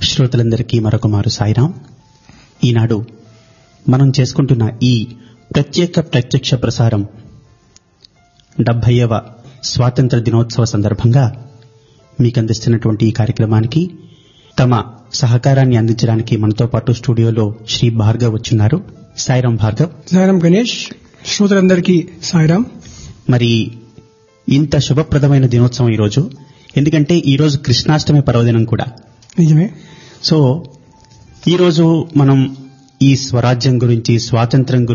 శ్రోతలందరికీ మరొక మారు సాయిరాం ఈనాడు మనం చేసుకుంటున్న ఈ ప్రత్యేక ప్రత్యక్ష ప్రసారం డెబ్బైవ స్వాతంత్ర దినోత్సవ సందర్భంగా మీకు అందిస్తున్నటువంటి ఈ కార్యక్రమానికి తమ సహకారాన్ని అందించడానికి మనతో పాటు స్టూడియోలో శ్రీ భార్గవ్ వచ్చున్నారు సాయిరాం భార్గవ్ సాయిరాం గణేష్ శ్రోతలందరికీ సాయిరాం మరి ఇంత శుభప్రదమైన దినోత్సవం ఈరోజు ఎందుకంటే ఈరోజు కృష్ణాష్టమి పర్వదినం కూడా నిజమే సో ఈరోజు మనం ఈ స్వరాజ్యం గురించి స్వాతంత్రం గురించి